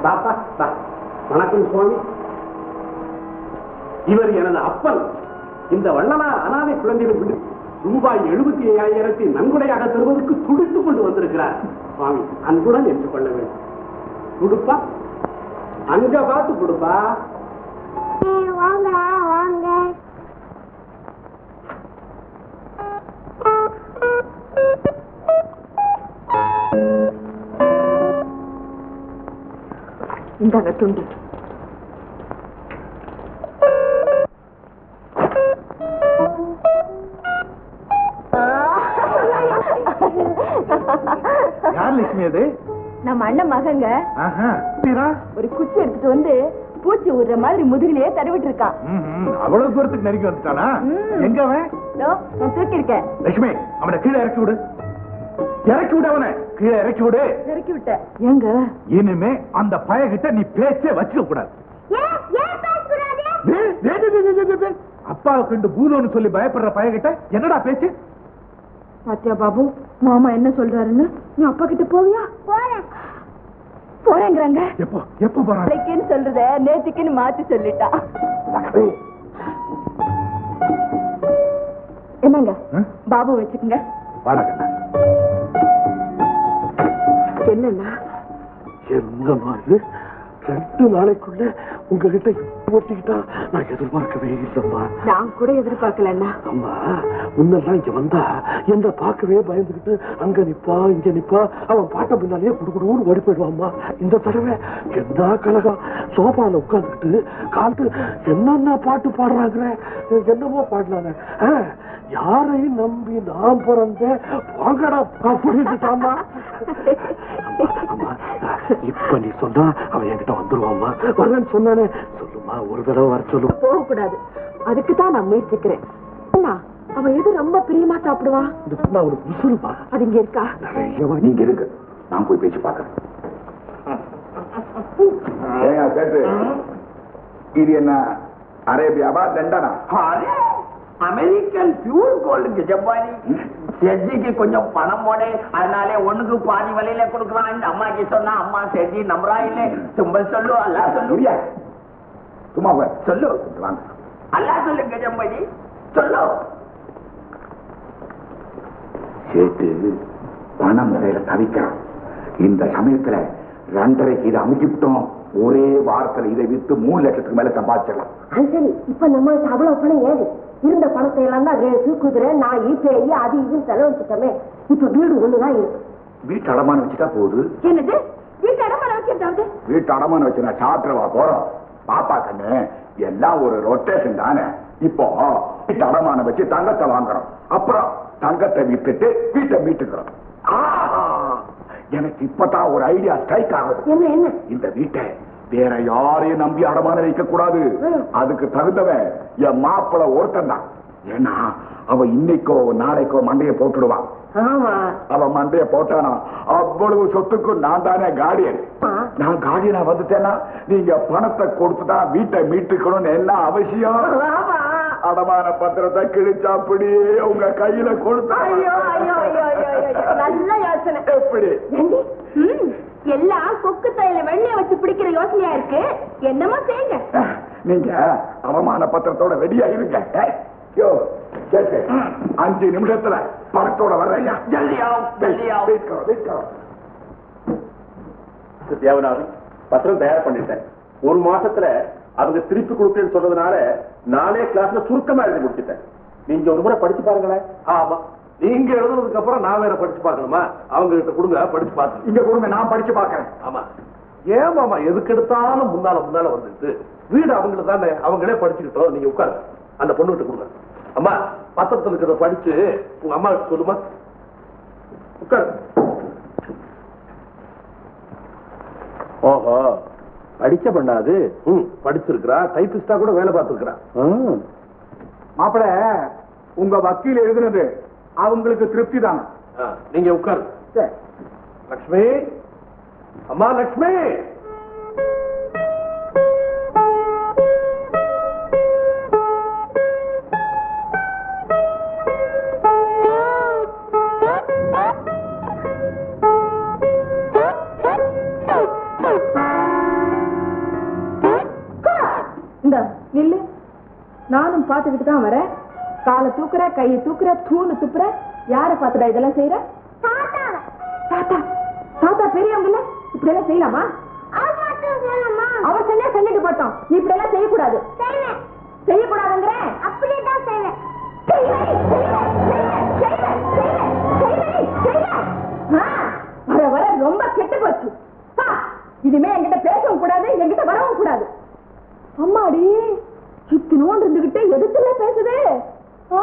பாப்பா பா வணக்கம் சுவாமி இவர் எனது அப்பன் இந்த வள்ளலார் அனாதை குழந்தைகள் விடு ரூபாய் எழுபத்தி ஐயாயிரத்தை நன்கொடையாக தருவதற்கு துடித்துக் கொண்டு வந்திருக்கிறார் சுவாமி அன்புடன் ஏற்றுக்கொள்ள வேண்டும் கொடுப்பா அங்க பார்த்து கொடுப்பா வாங்க வாங்க இந்தாங்க துண்டு யார் லட்சுமி அது நம்ம அண்ணன் மகங்க ஆஹா. மீரா? ஒரு குச்சி எடுத்துட்டு வந்து பூச்சி விடுற மாதிரி முதுகிலேயே தடவிட்டு இருக்கான் ம்ஹும். அவ்வளவு தூரத்துக்கு நெருங்கி வந்துட்டானா ம். எங்க அவன் இதோ, நான் தூக்கியிருக்கேன் லட்சுமி அவனை கீழே இறக்கி விடு இறக்கி விடு அவனை கீழே இறக்கி விடு இறக்கி விட்டேன் ஏங்க இனிமே அந்த பயகிட்ட நீ பேச்சே வச்சுக்க கூடாது ஏன் ஏன் பேசக்கூடாது டேய், டேய், டேய், டேய், டேய், டேய், டேய். அப்பாவை கண்டு பூதம்னு சொல்லி பயப்படுற பயகிட்ட என்னடா பேச்சு பாத்தியா பாபு மாமா என்ன சொல்றாருன்னு நீ அப்பா கிட்ட போவியா போறேன் போறேங்கிறாங்க எப்போ எப்போ போறான் நாளைக்குன்னு சொல்றத நேத்துக்குன்னு மாத்தி சொல்லிட்டா லக்ஷ்மி என்னங்க ஆ? பாபு வச்சுக்கோங்க வாடா கண்ணா என்னன்னா என்ன மாதிரி ரெண்டு நாளைக்குள்ள உங்ககிட்ட ஓட்டிக்கிட்டா நான் எதிர்பார்க்கவே இல்லம்மா நான் கூட எதிர்பார்க்கலன்னா அம்மா முன்னெல்லாம் இங்க வந்தா என்ன பார்க்கவே பயந்துகிட்டு அங்க நிப்பா இங்க நிப்பா அவன் பாட்ட பின்னாலேயே குடுக்குடுன்னு ஓடி போயிடுவாம்மா இந்த தடவை என்ன கலகம் சோபால உட்காந்துக்கிட்டு காலத்து என்னென்ன பாட்டு பாடுறாங்க என்னமோ பாடலாங்க யாரையும் நம்பி நான் பிறந்தேன் வாங்கடா அப்படின்னுட்டாமா அம்மா இப்ப நீ சொன்னா அவன் என்கிட்ட வந்துருவாம்மா வரேன்னு சொன்னானே சொல்லுமா ஒரு தடவை வர சொல்லு போக கூடாது அதுக்கு தான் நான் முயற்சிக்கிறேன் அண்ணா அவன் எது ரொம்ப பிரியமா சாப்பிடுவான் இந்த பொண்ணு அவனுக்கு உசுருமா அது இங்க இருக்கா நிறைய நீங்க இருக்கு நான் போய் பேச்சு பார்க்கறேன் ஏங்க கேட்டு இது என்ன அரேபியாவா லண்டனா अरे அமெரிக்கன் பியூர் கோல்டுக்கு ஜப்பானி செஜிக்கு கொஞ்சம் பணம் போனே அதனாலே ஒண்ணுக்கு பாதி விலையில கொடுக்குறான் இந்த அம்மாக்கு சொன்னா அம்மா செஜி நம்புறா இல்ல தும்பல் சொல்லு அல்லா சொல்லு முடியா சும்மா போய் சொல்லு வாங்க அல்லா சொல்லு கஜம்பதி சொல்லு சேட்டு பணம் முறையில தவிக்கிறான் இந்த சமயத்துல ரெண்டரைக்கு இதை அமுக்கிவிட்டோம் ஒரே வாரத்துல இதை வித்து மூணு லட்சத்துக்கு மேல சம்பாதிச்சிடலாம் அது சரி இப்ப நம்ம அவ்வளவு பணம் ஏது இருந்த பணத்தை எல்லாம் தான் ரேசு குதிரை நாய் பேய் அது இதுன்னு செலவழிச்சிட்டோமே இப்ப வீடு ஒண்ணுதான் இருக்கு வீட்டு அடமானம் வச்சுட்டா போகுது என்னது வீட்டு அடமான வைக்கிறது வீட்டு அடமானம் வச்சு நான் சாப்பிட்டுவா போறோம் பாப்பா கண்ணு எல்லாம் ஒரு ரொட்டேஷன் தானே இப்போ வீட்டு அடமானம் வச்சு தங்கத்தை வாங்குறோம் அப்புறம் தங்கத்தை வித்துட்டு வீட்டை மீட்டுக்கிறோம் ஆஹா! எனக்கு இப்பதான் ஒரு ஐடியா ஸ்ட்ரைக் ஆகுது என்ன என்ன இந்த வீட்டை வேற யாரையும் நம்பி அடமானம் வைக்க கூடாது அதுக்கு தகுந்தவன் என் மாப்பிள ஒருத்தன் தான் ஏன்னா அவன் இன்னைக்கோ நாளைக்கோ மண்டைய போட்டுடுவான் ஆமா அவன் மண்டைய போட்டானா அவ்வளவு சொத்துக்கும் நான் தானே கார்டியன் நான் கார்டியனா வந்துட்டேன்னா நீங்க பணத்தை கொடுத்துதான் வீட்டை மீட்டுக்கணும்னு என்ன அவசியம் ஆமா அடமான பத்திரத்தை கிழிச்சா அப்படியே உங்க கையில கொடுத்தா ஐயோ ஐயோ ஐயோ ஐயோ ஐயோ. நல்ல யோசனை எப்படி ஏண்டி? ம், எல்லாம் கொக்கு தையில வெண்ணெய் வச்சு பிடிக்கிற யோசனையா இருக்கு என்னமோ செய்யுங்க நீங்க அவமான பத்திரத்தோட ரெடியா இருங்க ஏய், யோ கேட்டு அஞ்சு நிமிஷத்துல பணத்தோட வர்றையா ஜல்தி ஆகும் ஜல்தி ஆகும் தேவநாதன் பத்திரம் தயார் பண்ணிட்டேன் ஒரு மாசத்துல அவங்க திருப்பி கொடுக்கறேன்னு சொன்னதுனால நானே கிளாஸ்ல சுருக்கமா எழுதி முடிச்சிட்டேன் நீங்க ஒரு முறை படிச்சு பாருங்களேன் ஆமா நீங்க எழுதுனதுக்கு அப்புறம் நான் வேற படிச்சு பார்க்கணுமா அவங்க கிட்ட கொடுங்க படிச்சு பார்த்து இங்க கொடுங்க நான் படிச்சு பார்க்கறேன் ஆமா ஏன் மாமா எதுக்கு எடுத்தாலும் முன்னால முன்னால வந்துட்டு வீடு அவங்களுக்கு தானே அவங்களே படிச்சுக்கிட்டோம் நீங்க உட்காருங்க அந்த பொண்ணு கிட்ட கொடுங்க அம்மா பத்திரத்துல இருக்கிறத படிச்சு உங்க அம்மா கிட்ட சொல்லுமா உட்காரு ஓஹோ படிச்ச பண்ணாது ம் படிச்சிருக்கிறா டைப்பிஸ்டா கூட வேலை பார்த்திருக்கிறா மாப்பிள உங்க வக்கீல் எழுதுனது அவங்களுக்கு திருப்தி தான் ஆ, நீங்க உட்காரு லக்ஷ்மி அம்மா லக்ஷ்மி நானும் பார்த்துக்கிட்டு தான் வரேன் காலை தூக்குற கையை தூக்குற தூணு துப்புற யாரை பார்த்துடா இதெல்லாம் செய்யற தாத்தாவை தாத்தா தாத்தா பெரியவங்க இல்ல இப்படி எல்லாம் செய்யலாமா அவர் மட்டும் சொல்லணுமா அவர் செஞ்சா செஞ்சுட்டு போட்டோம் நீ இப்படி எல்லாம் செய்யக்கூடாது செய்வேன் செய்யக்கூடாதுங்கிறேன் அப்படியே தான் செய்வேன் செய்வேன், செய்வேன், செய்வேன், செய்வேன், செய்வேன், செய்வேன், செய்வேன். ஆ, வர வர ரொம்ப கெட்டு போச்சு ஆ, இனிமே என்கிட்ட பேசவும் கூடாது என்கிட்ட வரவும் கூடாது அம்மாடி இத்தினோண்டு இருந்துகிட்டே எதுக்குள்ள பேசுது ஆ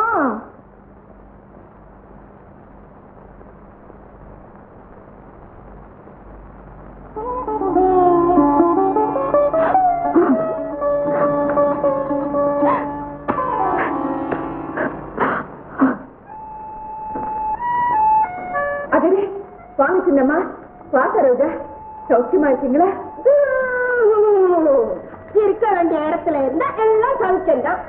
அடடே வாங்க சின்னம்மா வா சரோஜா சௌக்கியமா இருக்கீங்களா இருக்க வேண்டிய இடத்துல இருந்தா எல்லாம் சௌக்கியம்தான்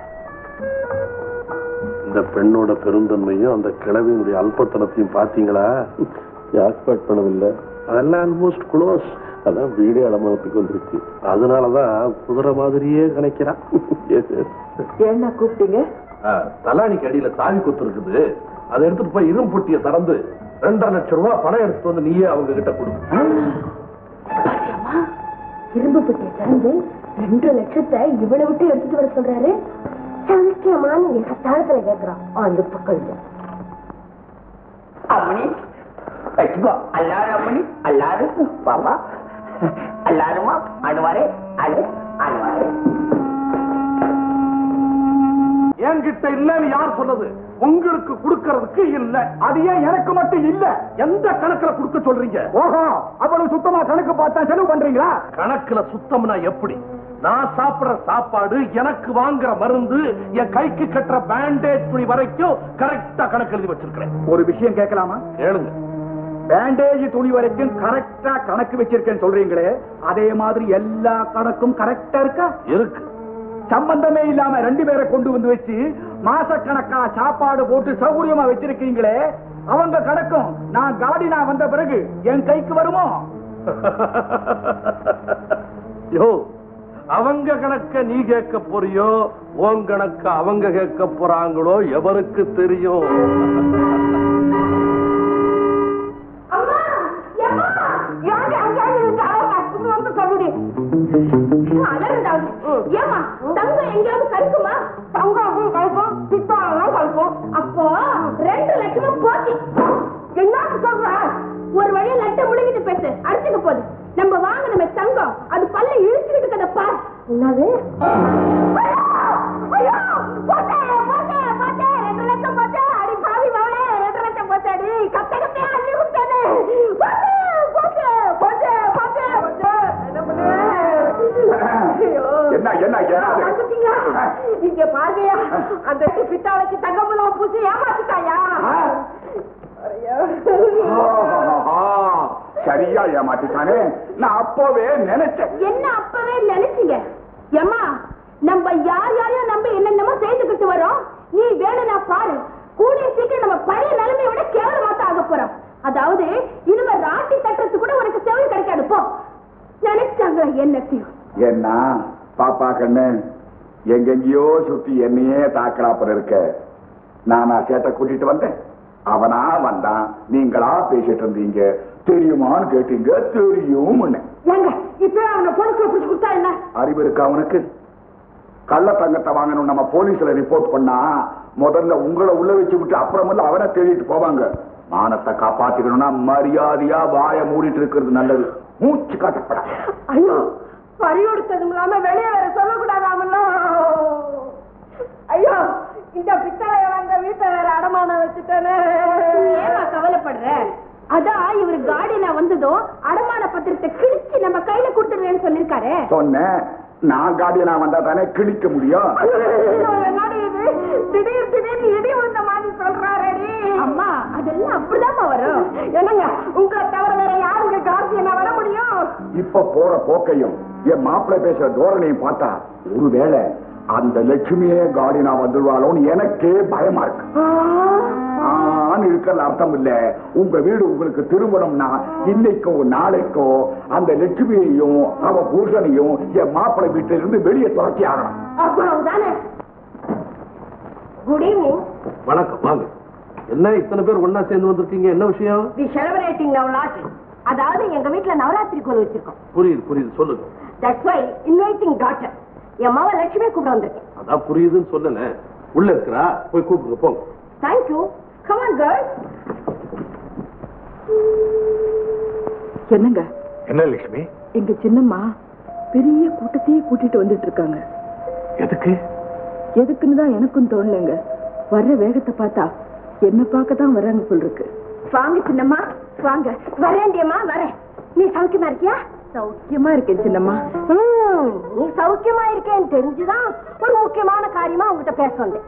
இந்த பெண்ணோட பெருந்தன்மையும் அந்த கிழவியினுடைய அல்பத்தனத்தையும் பாத்தீங்களா எக்ஸ்பெக்ட் பண்ணவில்லை அதெல்லாம் ஆல்மோஸ்ட் க்ளோஸ் அதான் வீடே அலமரத்துக்கு வந்துருச்சு அதனாலதான் குதிரை மாதிரியே கணக்கிறான் என்ன கூப்பிட்டீங்க தலானிக்கு அடியில சாவி கொத்து இருக்குது அதை எடுத்துட்டு போய் இரும்பு பொட்டியை திறந்து ரெண்டரை லட்சம் ரூபாய் பணம் எடுத்து வந்து நீயே அவங்க கிட்ட கொடு இரும்பு பெட்டியை திறந்து ரெண்டு லட்சத்தை இவ்வளவு விட்டு எடுத்துட்டு வர சொல்றாரு சௌக்கியமான்னு எங்க தாளத்துல கேக்குறான் அந்த பக்கம் அம்மணி வச்சுக்கோ எல்லாரும் அம்மணி எல்லாரும் பாப்பா எல்லாருமா அழுவாரே அழு அழுவாரே என்கிட்ட இல்லன்னு யார் சொன்னது உங்களுக்கு கொடுக்கறதுக்கு இல்ல அது ஏன் எனக்கு மட்டும் இல்ல எந்த கணக்குல கொடுக்க சொல்றீங்க ஓஹோ அவ்வளவு சுத்தமா கணக்கு பார்த்தா செலவு பண்றீங்களா கணக்குல சுத்தம்னா எப்படி நான் சாப்பிடுற சாப்பாடு எனக்கு வாங்குற மருந்து என் கைக்கு கட்டுற பேண்டேஜ் துணி வரைக்கும் கரெக்டா கணக்கு எழுதி வச்சிருக்கிறேன் ஒரு விஷயம் கேட்கலாமா கேளுங்க பேண்டேஜ் துணி வரைக்கும் கரெக்டா கணக்கு வச்சிருக்கேன்னு சொல்றீங்களே அதே மாதிரி எல்லா கணக்கும் கரெக்டா இருக்கா இருக்கு சம்பந்தமே இல்லாம ரெண்டு பேரை கொண்டு வந்து வச்சு மாசக்கணக்கா சாப்பாடு போட்டு சௌகரியமா வச்சிருக்கீங்களே அவங்க கணக்கும் நான் காடி நான் வந்த பிறகு என் கைக்கு வருமோ யோ அவங்க கணக்க நீ கேட்க போறியோ உன் கணக்க அவங்க கேட்க போறாங்களோ எவருக்கு தெரியும் அம்மா ஏம்மா யாங்க அங்க வந்து வந்து சொல்லுடி அலறண்டாவது ஏமா தங்கம் எங்கேயாவது கருக்குமா தங்கம் கருக்கும் பித்தாலாம் கருக்கும் அப்போ ரெண்டு லட்சமும் போச்சு என்ன சொல்ற ஒரு வழியா லட்ட முழுங்கிட்டு பேசு அடிச்சுக்க போகுது நம்ம வாங்கினமே தங்கம் அது பல்ல இழுச்சுக்கிட்டு இருக்கத பார் என்னது ஐயோ போட்டே போட்டே போட்டே ரெண்டு லட்சம் போட்டே அடி பாவி மவளே ரெண்டு லட்சம் போட்டே அடி கத்த கத்தையா அள்ளி விட்டானே போட்டே போட்டே போட்டே போட்டே போட்டே என்ன பண்ணுவேன் ஐயோ என்ன என்ன ஏறாது வந்துட்டீங்களா இங்க பாருங்கயா அந்த பித்தாளைக்கு தங்கமுலாம் பூசி ஏமாத்திட்டாயா ஐயோ. சரியா ஏமாத்திட்டானே நான் அப்பவே நினைச்சேன் என்ன அப்பவே நினைச்சீங்க ஏம்மா நம்ம யார் யாரையும் நம்ப என்னென்னமோ செய்துக்கிட்டு வரோம் நீ வேணும்னா பாரு கூடிய சீக்கிரம் நம்ம பழைய நிலைமையை விட கேவலமா தான் ஆக போறோம் அதாவது இனிமே ராட்டி தட்டுறது கூட உனக்கு செவி கிடைக்காது போ நினைச்சாங்களா என்னத்தையும் என்ன பாப்பா கண்ணு எங்கெங்கயோ சுத்தி என்னையே தாக்கலாப்புற இருக்க நானா சேட்டை கூட்டிட்டு வந்தேன் அவனா வந்தான் நீங்களா பேசிட்டு இருந்தீங்க தெரியுமான்னு கேட்டீங்க தெரியும் ஏங்க இப்ப அவனை போலீஸ்ல பிடிச்சு கொடுத்தா என்ன அறிவு இருக்கா அவனுக்கு கள்ள தங்கத்தை வாங்கணும் நம்ம போலீஸ்ல ரிப்போர்ட் பண்ணா முதல்ல உங்களை உள்ள வச்சு விட்டு அப்புறமெல்லாம் அவனை தேடிட்டு போவாங்க மானத்தை காப்பாத்திக்கணும்னா மரியாதையா வாய மூடிட்டு இருக்கிறது நல்லது மூச்சு காட்டப்படா ஐயோ பறி கொடுத்ததும் இல்லாம வெளியே வேற சொல்லக்கூடாதாமல்ல ஐயோ இந்த பித்தளைய வாங்க வீட்டை வேற அடமானம் வச்சுட்டேனே ஏமா கவலைப்படுற அதான் இவர் காடியில வந்ததும் அடமான பத்திரத்தை கிழிச்சு நம்ம கையில கொடுத்துடுவேன்னு சொல்லிருக்காரு சொன்னேன் நான் காடியனா வந்தா தானே கிழிக்க முடியும் திடீர் திடீர்னு இடி வந்த மாதிரி சொல்றாரடி அம்மா அதெல்லாம் அப்படிதாம்மா வரும் என்னங்க உங்களை தவிர வேற யாருங்க கார்த்தியனா வர முடியும் இப்ப போற போக்கையும் என் மாப்பிள்ளை பேசுற தோரணையும் பார்த்தா ஒருவேளை அந்த லட்சுமியே காடினா வந்துடுவாளோன்னு எனக்கே பயமா இருக்கு ஆன்னு இருக்கிறது அர்த்தம் இல்ல உங்க வீடு உங்களுக்கு திருமணம்னா இன்னைக்கோ நாளைக்கோ அந்த லட்சுமியையும் அவ புருஷனையும் என் மாப்பிள்ளை வீட்டில இருந்து வெளியே துரத்தி ஆகணும் அவ்வளவுதானே குட் ஈவினிங் வணக்கம் வாங்க என்ன இத்தனை பேர் ஒண்ணா சேர்ந்து வந்திருக்கீங்க என்ன விஷயம் தி செலிப்ரேட்டிங் நவராத்திரி அதாவது எங்க வீட்ல நவராத்திரி கோல் வச்சிருக்கோம் புரியுது புரியுது சொல்லுங்க தட்ஸ் வை இன்வைட்டிங் டாக்டர் என் மாவ லட்சுமி கூப்பிட வந்திருக்கேன் அதான் புரியுதுன்னு சொல்லல உள்ள இருக்கிறா போய் கூப்பிடுங்க போங்க தேங்க்யூ கம் ஆன் கேர்ள் என்னங்க என்ன லட்சுமி எங்க சின்னம்மா பெரிய கூட்டத்தையே கூட்டிட்டு வந்துட்டு இருக்காங்க எதுக்கு எதுக்குன்னு தான் எனக்கும் தோணலைங்க வர்ற வேகத்தை பார்த்தா என்ன பார்க்க தான் வர்றாங்க போல் இருக்கு வாங்க சின்னம்மா வாங்க வரேண்டியம்மா வரேன் நீ சௌக்கியமா இருக்கியா சௌக்கியமா இருக்கேன் சின்னம்மா ம், நீ சௌக்கியமா இருக்கேன்னு தெரிஞ்சுதான் ஒரு முக்கியமான காரியமா உங்ககிட்ட பேச வந்தேன்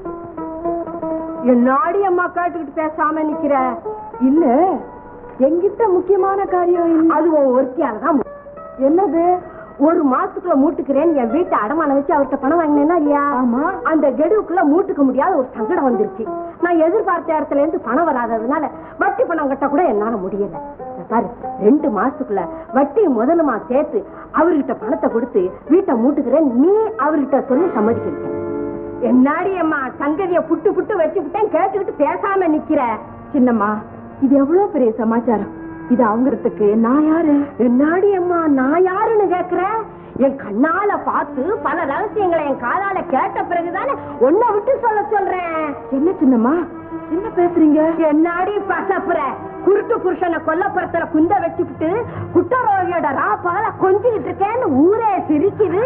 என்னாடி அம்மா கேட்டுக்கிட்டு பேசாம நிக்கிற இல்ல எங்கிட்ட முக்கியமான காரியம் இல்ல. அது உன் ஒருத்தியால தான் என்னது ஒரு மாசத்துக்குள்ள மூட்டுக்கிறேன்னு என் வீட்டை அடமானம் வச்சு அவர்கிட்ட பணம் வாங்கினேன்னா இல்லையா ஆமா. அந்த கெடுவுக்குள்ள மூட்டுக்க முடியாத ஒரு சங்கடம் வந்துருச்சு நான் எதிர்பார்த்த இடத்துல இருந்து பணம் வராததுனால வட்டி பணம் கட்ட கூட என்னால முடியல இத பாரு ரெண்டு மாசத்துக்குள்ள வட்டி முதலுமா சேர்த்து அவர்கிட்ட பணத்தை கொடுத்து வீட்டை மூட்டுக்கிறேன் நீ அவர்கிட்ட சொல்லி சம்மதிக்கிறீங்க என்னாடி அம்மா சங்கதிய புட்டு புட்டு வச்சுக்கிட்டேன் கேட்டுக்கிட்டு பேசாம நிக்கிற சின்னம்மா இது எவ்வளவு பெரிய சமாச்சாரம் இது அவங்கிறதுக்கு நான் யாரு என்னாடி அம்மா நான் யாருன்னு கேக்குறேன் என் கண்ணால பார்த்து பல ரகசியங்களை என் காதால கேட்ட பிறகுதானே உன்னை விட்டு சொல்ல சொல்றேன் என்ன சின்னம்மா என்ன பேசுறீங்க என்னாடி பசப்புற குருட்டு புருஷனை கொல்லப்புறத்துல குந்த வச்சுக்கிட்டு குட்டரோகியோட ரா பகல கொஞ்சிக்கிட்டு இருக்கேன்னு ஊரே சிரிக்குது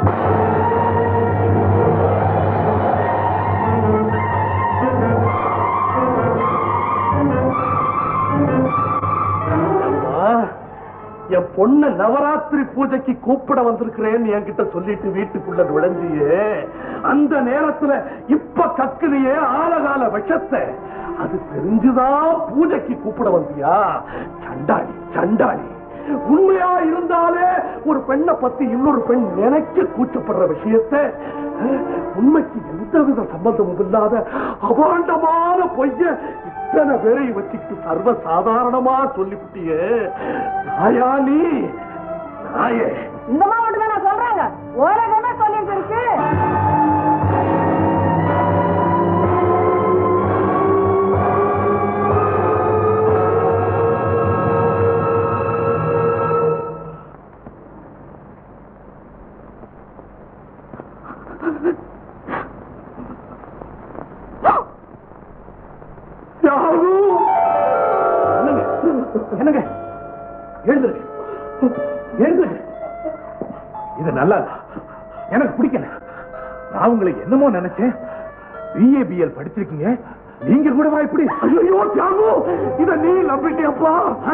அம்மா, என் பொண்ண நவராத்திரி பூஜைக்கு கூப்பிட வந்திருக்கிறேன்னு என்கிட்ட சொல்லிட்டு வீட்டுக்குள்ள நுழைஞ்சியே அந்த நேரத்துல இப்ப கக்குனியே ஆலகால விஷத்தை அது தெரிஞ்சுதான் பூஜைக்கு கூப்பிட வந்தியா சண்டாளி சண்டாளி உண்மையா இருந்தாலே ஒரு பெண்ணை பத்தி இன்னொரு பெண் நினைக்க கூச்சப்படுற விஷயத்தை அஹ், உண்மைக்கு எந்தவித சம்பந்தமும் இல்லாத அபாண்டமான பொய்ய இத்தனை பேரையும் வச்சுக்கிட்டு சர்வ சாதாரணமா சொல்லிவிட்டியே நாயா நீ நாயே இந்த மாவட்டம் தான் நான் சொல்றாங்க ஓரகமே சொல்லிட்டு இருக்கு யாரு? என்னங்க என்னங்க எழுந்துருங்க எழுந்துருங்க இது நல்லா இல்ல. எனக்கு பிடிக்கல நான் உங்களை என்னமோ நினைச்சேன் பிஏபிஎல் படிச்சிருக்கீங்க நீங்க கூடவா இப்படி ஐயோ தியாகு இத நீ நம்பிட்டியப்பா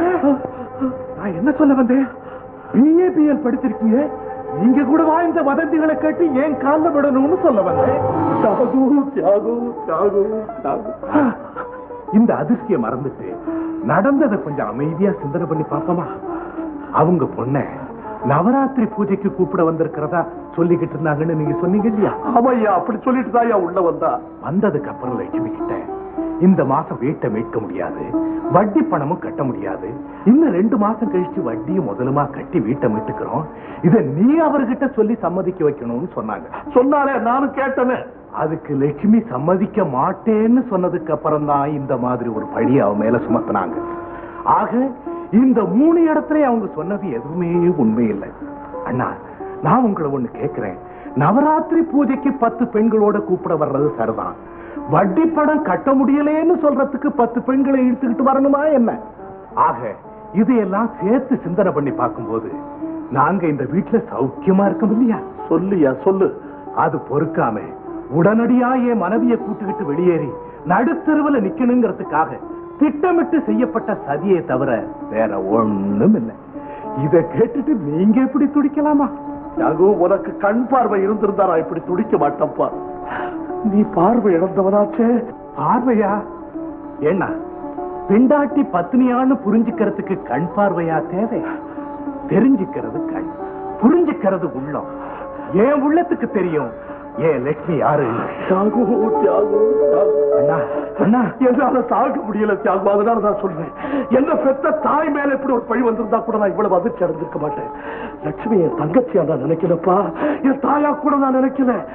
நான் என்ன சொல்ல வந்தேன் பிஏபிஎல் படிச்சிருக்கீங்க நீங்க கூடவா இந்த வதந்திகளை கேட்டு ஏன் கால்ல விடணும்னு சொல்ல வந்தேன் தியாகு தியாகு தியாகு தியாகு இந்த அதிர்ச்சியை மறந்துட்டு நடந்ததை கொஞ்சம் அமைதியா சிந்தனை பண்ணி பார்ப்போமா அவங்க பொண்ண நவராத்திரி பூஜைக்கு கூப்பிட வந்திருக்கிறதா சொல்லிக்கிட்டு இருந்தாங்கன்னு நீங்க சொன்னீங்க இல்லையா ஆமையா அப்படி சொல்லிட்டு தான் உள்ள வந்தா வந்ததுக்கு அப்புறம் லட்சுமி கிட்ட இந்த மாசம் வீட்டை மீட்க முடியாது வட்டி பணமும் கட்ட முடியாது இன்னும் ரெண்டு மாசம் கழிச்சு வட்டியும் முதலுமா கட்டி வீட்டை மீட்டுக்கிறோம் இத நீ அவர்கிட்ட சொல்லி சம்மதிக்க வைக்கணும்னு சொன்னாங்க சொன்னாலே நானும் கேட்டேன்னு அதுக்கு லட்சுமி சம்மதிக்க மாட்டேன்னு சொன்னதுக்கு அப்புறம் தான் இந்த மாதிரி ஒரு பழி அவ மேல சுமத்துனாங்க ஆக இந்த மூணு இடத்துலயும் அவங்க சொன்னது எதுவுமே உண்மை இல்லை அண்ணா நான் உங்களை ஒண்ணு கேட்கிறேன் நவராத்திரி பூஜைக்கு பத்து பெண்களோட கூப்பிட வர்றது சரிதான் வட்டி பணம் கட்ட முடியலேன்னு சொல்றதுக்கு பத்து பெண்களை இழுத்துக்கிட்டு வரணுமா என்ன ஆக இதையெல்லாம் சேர்த்து சிந்தனை பண்ணி பார்க்கும்போது நாங்க இந்த வீட்டுல சௌக்கியமா இருக்கோம் இல்லையா சொல்லியா சொல்லு அது பொறுக்காம உடனடியா என் மனைவியை கூட்டுக்கிட்டு வெளியேறி நடுத்தெருவுல நிக்கணுங்கிறதுக்காக திட்டமிட்டு செய்யப்பட்ட சதியை தவிர வேற ஒண்ணும் இல்லை இத கேட்டுட்டு நீங்க எப்படி துடிக்கலாமா யாகோ உனக்கு கண் பார்வை இருந்திருந்தா நான் இப்படி துடிக்க மாட்டேன்ப்பா நீ பார்வை இழந்தவனாச்சே பார்வையா ஏன்னா பெண்டாட்டி பத்னியான்னு புரிஞ்சுக்கிறதுக்கு கண் பார்வையா தேவை தெரிஞ்சுக்கிறது கண் புரிஞ்சுக்கிறது உள்ளம் என் உள்ளத்துக்கு தெரியும் ஏன் லட்சுமி யாரு தியாகு தியாகு அண்ணா அண்ணா என்னால சாக முடியல தியாகு அதனால நான் சொல்றேன் என்ன பெத்த தாய் மேல இப்படி ஒரு பழி வந்திருந்தா கூட நான் இவ்வளவு அதிர்ச்சி அடைஞ்சிருக்க மாட்டேன் லட்சுமி என் தங்கச்சியா நான் நினைக்கலப்பா என் தாயா கூட நான் நினைக்கல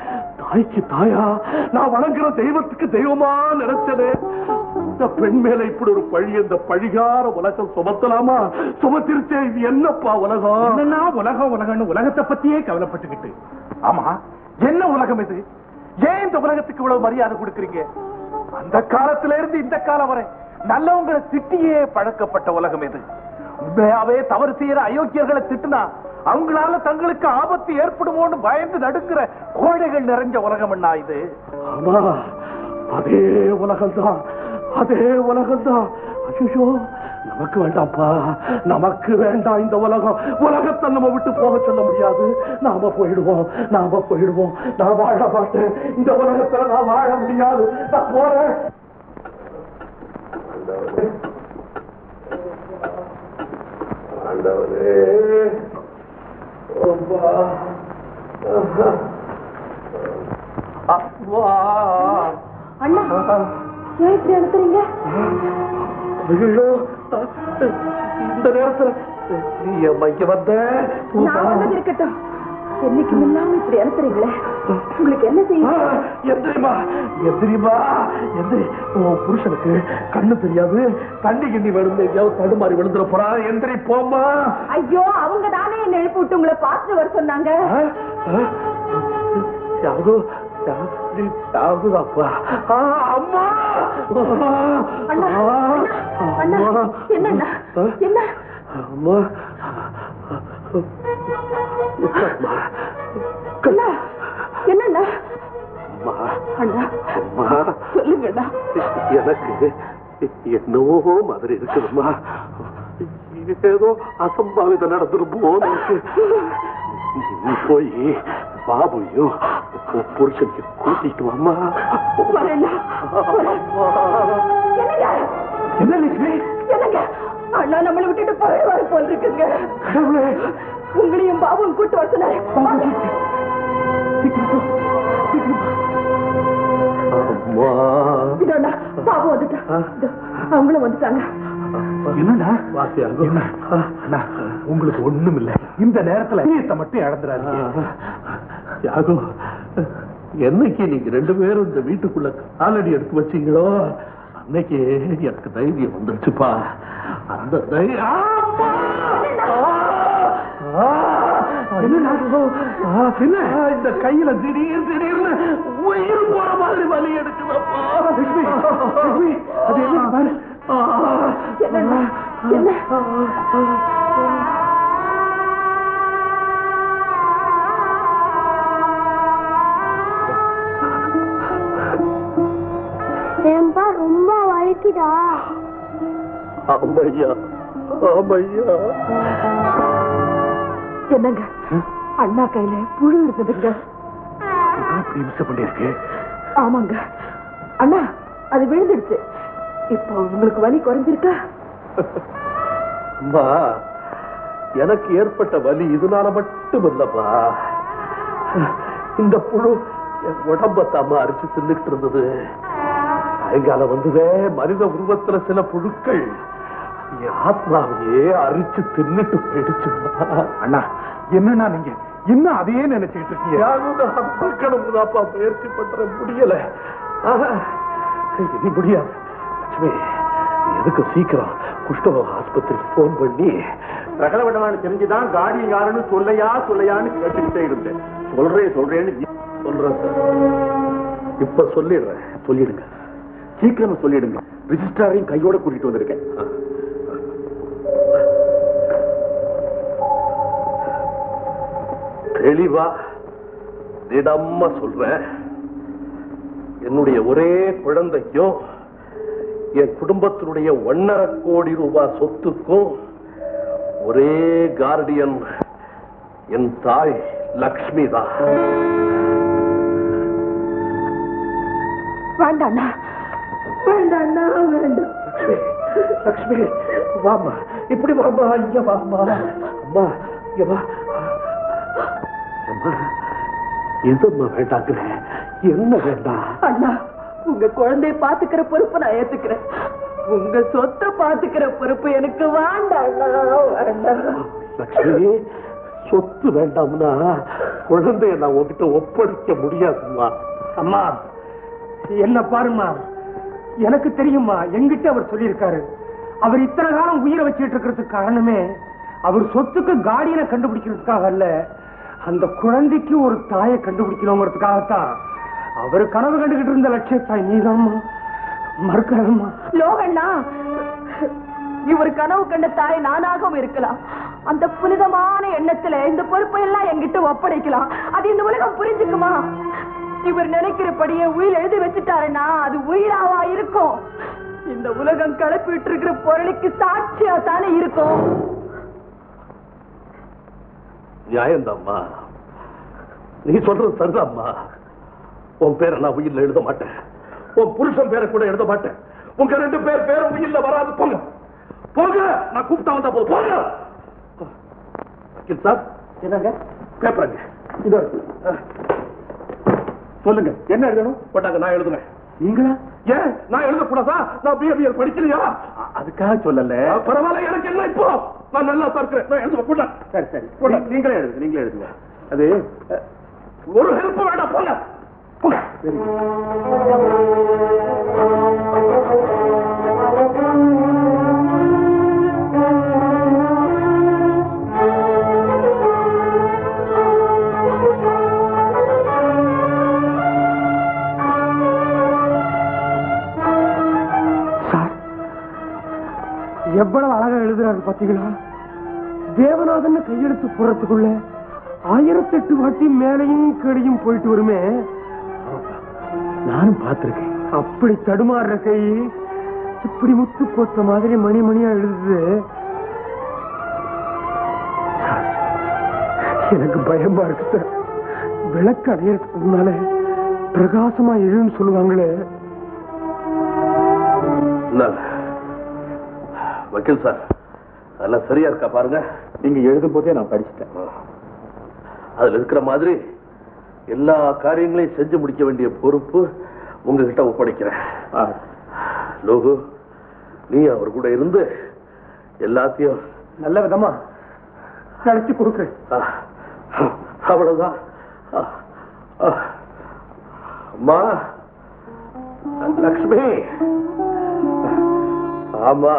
தாய்க்கு தாயா நான் வணங்குற தெய்வத்துக்கு தெய்வமா நினைச்சனே இந்த பெண் மேல இப்படி ஒரு பழி இந்த பழிகார உலகம் சுமத்தலாமா சுமத்திருச்சே இது என்னப்பா உலகம் என்னன்னா உலகம் உலகம்னு உலகத்தை பத்தியே கவலைப்பட்டுக்கிட்டு ஆமா என்ன உலகம் இது ஏன் இந்த உலகத்துக்கு இவ்வளவு மரியாதை கொடுக்கறீங்க அந்த காலத்துல இருந்து இந்த காலம் வரை நல்லவங்களை திட்டியே பழக்கப்பட்ட உலகம் இது உண்மையாவே தவறு செய்யற அயோக்கியர்களை திட்டுனா அவங்களால தங்களுக்கு ஆபத்து ஏற்படுமோன்னு பயந்து நடுக்கிற கோழைகள் நிறைஞ்ச உலகம் என்ன இது ஆமா அதே உலகம்தான் அதே உலகம்தான் ஐயோ நமக்கு வேண்டாம்ப்பா நமக்கு வேண்டாம் இந்த உலகம் உலகத்தை நம்ம விட்டு போக சொல்ல முடியாது நாம போயிடுவோம் நாம போயிடுவோம் நான் வாழ மாட்டேன் இந்த உலகத்துல நான் வாழ முடியாது நான் போறேன் ஆண்டவரே அப்பா அப்பா அண்ணா ஏன் இப்படி அனுப்புறீங்க ஐயோ இந்த நேரத்துல நீ அம்மா இங்க வந்த நான் வந்தது இருக்கட்டும் என்னைக்கும் இல்லாம இப்படி அனுப்புறீங்களே உங்களுக்கு என்ன செய்யும் எந்திரிமா எந்திரிமா எந்திரி உன் புருஷனுக்கு கண்ணு தெரியாது தண்ணி கிண்ணி வேணும் எங்கேயாவது தடுமாறி விழுந்துட போறா எந்திரி போம்மா ஐயோ அவங்க தானே என்ன எழுப்பி விட்டு உங்களை பார்த்து வர சொன்னாங்க ஆ? ஆ? யாரு யாரு அப்பா ஆ, அம்மா அண்ணா, அண்ணா, அண்ணா, என்னண்ணா? என்ன? அம்மா உட்காரும்மா. அண்ணா, என்னண்ணா அம்மா அண்ணா அம்மா சொல்லுங்கண்ணா எனக்கு என்னவோ மாதிரி இருக்குதும்மா ஏதோ அசம்பாவிதம் நடந்துருப்போம் எனக்கு நீ போய் பாபுவையும் உன் புருஷனுக்கு கூட்டிட்டு வாம்மா வரேண்ணா என்னங்க என்ன லட்சுமி என்னங்க அண்ணா நம்மளை விட்டுட்டு போயிடுவாரு போல் இருக்குங்க கடவுளே உங்களையும் பாபுவும் கூட்டு வர சொன்னாரு வாங்க. சீக்கிரம் போ, சீக்கிரம் போ. அம்மா இதோ அண்ணா, பாபு வந்துட்டா இதோ, அவங்களும் வந்துட்டாங்க என்னடா வாசியாகும் என்ன? அண்ணா, உங்களுக்கு ஒண்ணும் இல்ல இந்த நேரத்துல நீயத்தை மட்டும் இழந்துடாதீங்க யாகோ என்னைக்கு நீங்க ரெண்டு பேரும் இந்த வீட்டுக்குள்ள காலடி எடுத்து வச்சீங்களோ அன்னைக்கு எனக்கு தைரியம் வந்துருச்சுப்பா அந்த தைரியம் ஆமா! ஆ! ஆ! என்ன என்ன இந்த கையில திடீர் திடீர்னு உயிர் போற மாதிரி வலி எடுக்குதப்பா லட்சுமி லட்சுமி அது என்ன பாரு என்னண்ணா என்ன ஏன்பா ரொம்ப வலிக்குதா ஆமையா ஆமையா என்னங்க அண்ணா கையில புழு இருந்ததுங்க இப்படி மிஸ் பண்ணிருக்கு ஆமாங்க அண்ணா அது விழுந்துடுச்சு இப்போ உங்களுக்கு வலி குறைஞ்சிருக்கா அம்மா எனக்கு ஏற்பட்ட வலி இதனால மட்டும் இல்லப்பா இந்த புழு என் உடம்பத்தாம அரிச்சு தின்னுட்டு இருந்தது சாயங்காலம் வந்ததே மனித உருவத்துல சில புழுக்கள் என் ஆத்மாவையே அரிச்சு தின்னுட்டு போயிடுச்சுமா அண்ணா என்னன்னா நீங்க இன்னும் அதையே நினைச்சுக்கிட்டு இருக்கீங்க யாரும் நான் பார்க்கணும்தாப்பா முயற்சி பண்ற முடியல ஆஹா, இனி முடியாது லட்சுமி எதுக்கு சீக்கிரம் குஷ்டரோக ஆஸ்பத்திரிக்கு போன் பண்ணி ரகலவட்டமான தெரிஞ்சுதான் காடி யாருன்னு சொல்லையா சொல்லையான்னு கேட்டுக்கிட்டே இருந்தேன் சொல்றேன் சொல்றேன்னு சொல்றேன் இப்ப சொல்லிடுறேன் சொல்லிடுங்க சீக்கிரமா சொல்லிடுங்க ரிஜிஸ்டாரையும் கையோட கூட்டிட்டு வந்திருக்கேன் தெளிவா திடமா சொல்றேன் என்னுடைய ஒரே குழந்தைக்கும் என் குடும்பத்தினுடைய ஒன்னரை கோடி ரூபாய் சொத்துக்கும் ஒரே கார்டியன் என் தாய் லக்ஷ்மி தான் வேண்டாண்ணா வேண்டாண்ணா வேண்டாம் லக்ஷ்மி லக்ஷ்மி வாமா இப்படி வாமா இங்க வாமா அம்மா இங்க வா அம்மா எதும்மா வேண்டாங்கிற என்ன வேண்டாம் அண்ணா உங்க குழந்தைய பாத்துக்கிற பொறுப்பு நான் ஏத்துக்கிறேன் உங்க சொத்தை பாத்துக்கிற பொறுப்பு எனக்கு வேண்டாம் அண்ணா வேண்டாம் லக்ஷ்மி சொத்து வேண்டாம்னா குழந்தைய நான் உன்கிட்ட ஒப்படைக்க முடியாதும்மா அம்மா என்ன பாருமா எனக்கு தெரியுமா எங்கிட்ட அவர் சொல்லியிருக்காரு அவர் இத்தனை காலம் உயிரை வச்சிட்டு இருக்கிறதுக்கு காரணமே அவர் சொத்துக்கு காடியனை கண்டுபிடிக்கிறதுக்காக அல்ல அந்த குழந்தைக்கு ஒரு தாயை கண்டுபிடிக்கணுங்கிறதுக்காகத்தான் அவர் கனவு கண்டுகிட்டு இருந்த லட்சியத்தாய் நீதாம்மா மறுக்காதம்மா லோகண்ணா இவர் கனவு கண்ட தாய் நானாகவும் இருக்கலாம் அந்த புனிதமான எண்ணத்துல இந்த பொறுப்பை எல்லாம் என்கிட்ட ஒப்படைக்கலாம் அது இந்த உலகம் புரிஞ்சுக்குமா இவர் நினைக்கிறபடியே உயிர் எழுதி வச்சுட்டாருன்னா அது உயிராவா இருக்கும் இந்த உலகம் கிளப்பிட்டு இருக்கிற பொருளுக்கு சாட்சியா தானே இருக்கும் நியாயம்தாம்மா நீ சொல்றது சரிதாம்மா உன் பேரை நான் உயிர்ல எழுத மாட்டேன் உன் புருஷன் பேரை கூட எழுத மாட்டேன் உங்க ரெண்டு பேர் பேரும் உயிர்ல வராது போங்க போங்க நான் கூப்பிட்டா வந்தா போதும் போங்க வக்கீல் சார் என்னங்க பேப்பருங்க இதோ சொல்லுங்க என்ன எழுதணும் போட்டாங்க நான் எழுதுனேன் நீங்களா ஏன் நான் எழுதக்கூடாதா நான் பிஹேவியர் படிக்கலையா அதுக்காக சொல்லல பரவாயில்ல எனக்கு என்ன இப்போ நான் நல்லா தான் இருக்கிறேன் நான் எழுதுவேன் போட்டேன் சரி சரி போடா. நீங்களே எழுதுங்க நீங்களே எழுதுங்க அது அஹ், ஒரு ஹெல்ப் வேண்டாம் போங்க போங்க சார் எவ்வளவு அழகா எழுதுறாரு பாத்தீங்களா தேவநாதன் கையெழுத்து போடுறதுக்குள்ள ஆயிரத்தெட்டு வாட்டி மேலையும் கீழையும் போயிட்டு வருமே நானும் பார்த்திருக்கேன் அப்படி தடுமாறுற கை இப்படி முத்து போத்த மாதிரி மணி மணியா எழுதுது சார், எனக்கு பயமா இருக்கு சார் விளக்கு அடையறதுக்கு முன்னால பிரகாசமா எழுன்னு சொல்லுவாங்களே இந்தாங்க. வக்கீல் சார் அதெல்லாம் சரியா இருக்கா பாருங்க நீங்க எழுதும் போதே நான் படிச்சுட்டேன் அதுல இருக்கிற மாதிரி எல்லா காரியங்களையும் செஞ்சு முடிக்க வேண்டிய பொறுப்பு உங்ககிட்ட ஒப்படைக்கிறேன் லோகு நீ அவர் கூட இருந்து எல்லாத்தையும் நல்ல விதமா நடத்தி கொடுக்குறேன் ஆ, அவ்வளவுதான் ஆ, ஆ. அம்மா லக்ஷ்மி ஆமா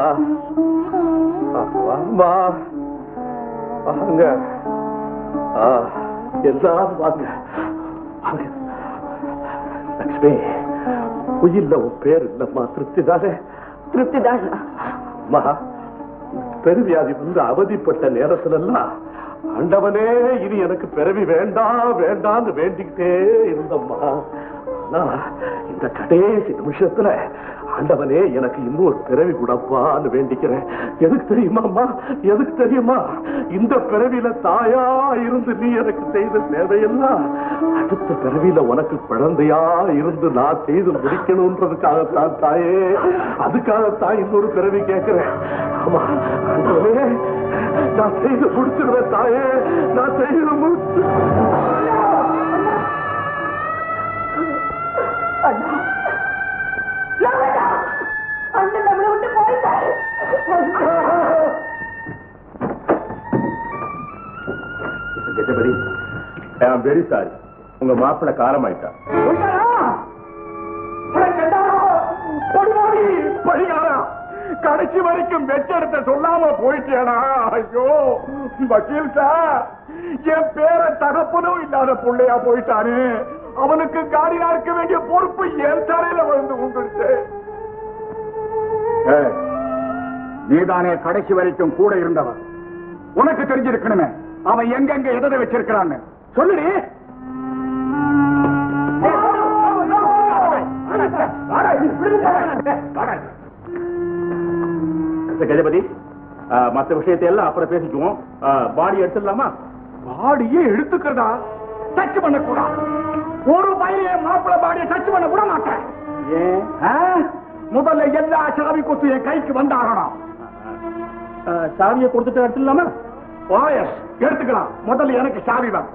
ஆமா வாங்க ஆ, எல்லாரும் வாங்க வாங்க. லக்ஷ்மி உயிர்ல உன் பேர் இல்லம்மா திருப்தி தானே திருப்தி தான் அம்மா பெருவியாதி வந்து அவதிப்பட்ட நேரத்துல எல்லாம் ஆண்டவனே இனி எனக்கு பிறவி வேண்டாம் வேண்டாம்னு வேண்டிக்கிட்டே இருந்தம்மா ஆனா இந்த கடைசி நிமிஷத்துல ஆண்டவனே எனக்கு இன்னும் ஒரு பிறவி கூடப்பான்னு வேண்டிக்கிறேன் எதுக்கு தெரியுமா அம்மா எதுக்கு தெரியுமா இந்த பிறவியில தாயா இருந்து நீ எனக்கு செய்த சேவையெல்லாம் அடுத்த பிறவியில உனக்கு குழந்தையா இருந்து நான் செய்து முடிக்கணும்ன்றதுக்காகத்தான் தாயே அதுக்காகத்தான் இன்னொரு பிறவி கேட்கிறேன் ஆமா ஆண்டவனே நான் செய்து முடிச்சிருவேன் தாயே நான் செய்து முடிச்சு அண்ணா லோகண்ணா அண்ணன் நம்மளை விட்டு போயிட்டாரு கஜபதி ஐ வெரி சாரி உங்க மாப்பிள்ள காலமாயிட்டா பழிகாரா கடைசி வரைக்கும் வெச்செடுத்த சொல்லாம போயிட்டேனா ஐயோ வக்கீல் சார் என் பேர தகப்பனும் இல்லாத புள்ளையா போயிட்டானே அவனுக்கு காடியா இருக்க வேண்டிய பொறுப்பு என் தலையில விழுந்து உண்டுடுச்சு நீதானே கடைசி வரைக்கும் கூட இருந்தவன் உனக்கு தெரிஞ்சிருக்கணுமே அவன் எங்கெங்க எதை வச்சிருக்கிறான்னு சொல்லுடி கஜபதி மற்ற விஷயத்தை எல்லாம் அப்புறம் பேசிக்குவோம் பாடி எடுத்துடலாமா பாடியே எடுத்துக்கிறதா டச் பண்ணக்கூடாது ஒரு பையன் மாப்பிள பாடியை டச் பண்ண கூட மாட்டேன் ஏன் ஆ? முதல்ல எல்லா சாவி கொத்து என் கைக்கு வந்தாகணும் சாவியை கொடுத்துட்டு எடுத்துடலாமா வாயஸ் எடுத்துக்கலாம் முதல்ல எனக்கு சாவி தான்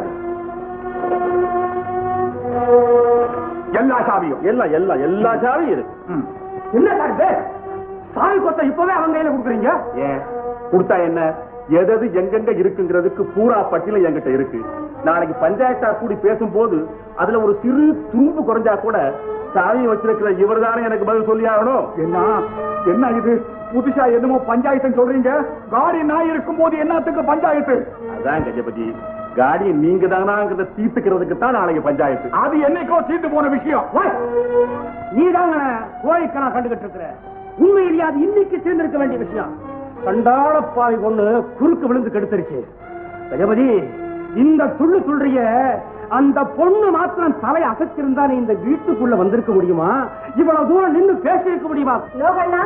எல்லா சாவியும் எல்லாம் எல்லாம் எல்லா சாவியும் இருக்கு ம். என்ன சார் சாவி கொத்த இப்பவே அவங்க கையில கொடுக்குறீங்க ஏன் கொடுத்தா என்ன எதது எங்கெங்க இருக்குங்கிறதுக்கு பூரா பட்டியல என்கிட்ட இருக்கு நாளைக்கு பஞ்சாயத்தா கூடி பேசும்போது அதுல ஒரு சிறு துரும்பு குறைஞ்சா கூட சாவியை வச்சிருக்கிற இவர் தானே எனக்கு பதில் சொல்லி ஆகணும் என்ன என்ன இது புதுசா என்னமோ பஞ்சாயத்து சொல்றீங்க காடி நான் இருக்கும் போது என்னத்துக்கு பஞ்சாயத்து அதான் கஜபதி காடி நீங்க தானாங்கிறத தீர்த்துக்கிறதுக்கு தான் நாளைக்கு பஞ்சாயத்து அது என்னைக்கோ தீர்த்து போன விஷயம் நீ தாங்க கோழிக்கணா கண்டுகிட்டு இருக்கிற உண்மையிலேயே அது இன்னைக்கு சேர்ந்திருக்க வேண்டிய விஷயம் கண்டாள பாவி ஒண்ணு குறுக்கு விழுந்து கெடுத்துருச்சு கஜபதி இந்த துள்ளு துள்றிய அந்த பொண்ணு மாத்திரம் தலை அசைச்சிருந்தா நீ இந்த வீட்டுக்குள்ள வந்திருக்க முடியுமா இவ்வளவு தூரம் நின்னு பேசியிருக்க முடியுமா யோகண்ணா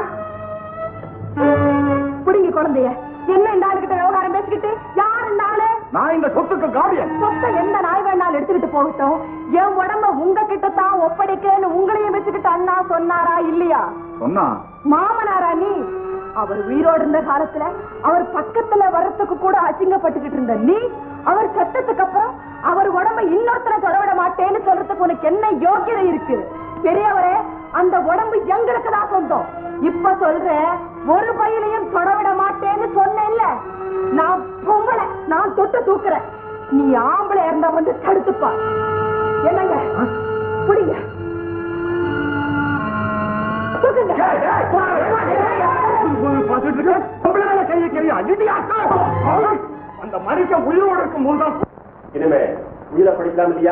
பிடிங்க குழந்தைய என்ன இந்த ஆளுகிட்ட விவகாரம் பேசிக்கிட்டு யார் இந்த ஆளு நான் இந்த சொத்துக்கு காரியம் சொத்தை எந்த நாய் வேணாலும் எடுத்துக்கிட்டு போகட்டும் என் உடம்ப உங்க கிட்ட தான் ஒப்படைக்கன்னு உங்களையும் வச்சுக்கிட்டு அண்ணா சொன்னாரா இல்லையா சொன்னா மாமனாரா நீ அவர் உயிரோடு இருந்த காலத்துல அவர் பக்கத்துல வர்றதுக்கு கூட அசிங்கப்பட்டுக்கிட்டு இருந்த நீ அவர் செத்ததுக்கு அப்புறம் அவர் உடம்ப இன்னொருத்தரை தொடவிட மாட்டேன்னு சொல்றதுக்கு உனக்கு என்ன யோக்கியதை இருக்கு பெரியவரே அந்த உடம்பு எங்களுக்கு தான் சொந்தம் இப்ப சொல்றேன் ஒரு பையிலையும் தொடவிட மாட்டேன்னு சொன்னேன்ல நான் பொம்பளை நான் தொட்டு தூக்குறேன் நீ ஆம்பளை இருந்தா வந்து தடுத்துப்பா என்னங்க புடிங்க தூக்குங்க பார்த்துட்டு இருக்க பொம்பளை கையை கையா இடியாக்கா அந்த மனுஷன் உயிரோடு இருக்கும் போதுதான் இனிமே உயிரை படிக்கலாம் இல்லையா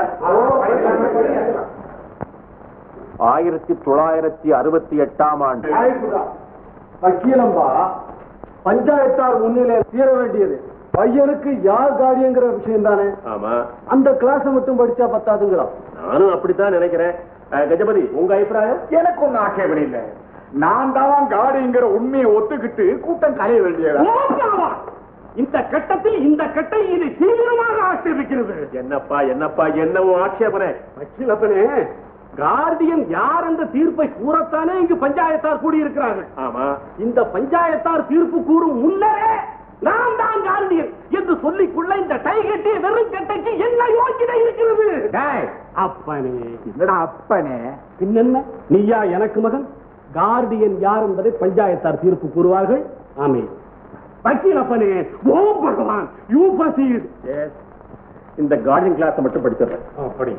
ஆயிரத்தி தொள்ளாயிரத்தி அறுபத்தி எட்டாம் ஆண்டு வக்கீலம்பா பஞ்சாயத்தார் முன்னிலை தீர வேண்டியது பையனுக்கு யார் காரியங்கிற விஷயம் தானே ஆமா அந்த கிளாஸ் மட்டும் படிச்சா பத்தாதுங்களா நானும் அப்படித்தான் நினைக்கிறேன் அஹ், கஜபதி உங்க அபிப்பிராயம் எனக்கு ஒன்னும் ஆட்சேபனை இல்லை நான் தான் காடிங்கிற உண்மையை ஒத்துக்கிட்டு கூட்டம் கலைய வேண்டியதா இந்த கட்டத்தில் இந்த கட்டை இது தீவிரமாக ஆட்சேபிக்கிறது என்னப்பா என்னப்பா என்னவோ ஆட்சேபனை வக்கீலப்பனே கார்டியன் யார் என்ற தீர்ப்பை கூறத்தானே இங்கு பஞ்சாயத்தார் கூடியிருக்கிறார்கள் ஆமா இந்த பஞ்சாயத்தார் தீர்ப்பு கூறும் முன்னரே நான் தான் கார்டியன் என்று சொல்லிக்குள்ள இந்த டை கட்டிய வெறும் கட்டைக்கு என்ன யோக்கியதை இருக்கிறது அப்பனே என்னடா அப்பனே பின்னென்ன நீயா எனக்கு மகன் கார்டியன் யார் என்பதை பஞ்சாயத்தார் தீர்ப்பு கூறுவார்கள் ஆமே வக்கீல் அப்பனே ஓம் பகவான் யூ proceed. இந்த கார்டன் கிளாஸ் மட்டும் படிச்சிடுறேன் அப்படி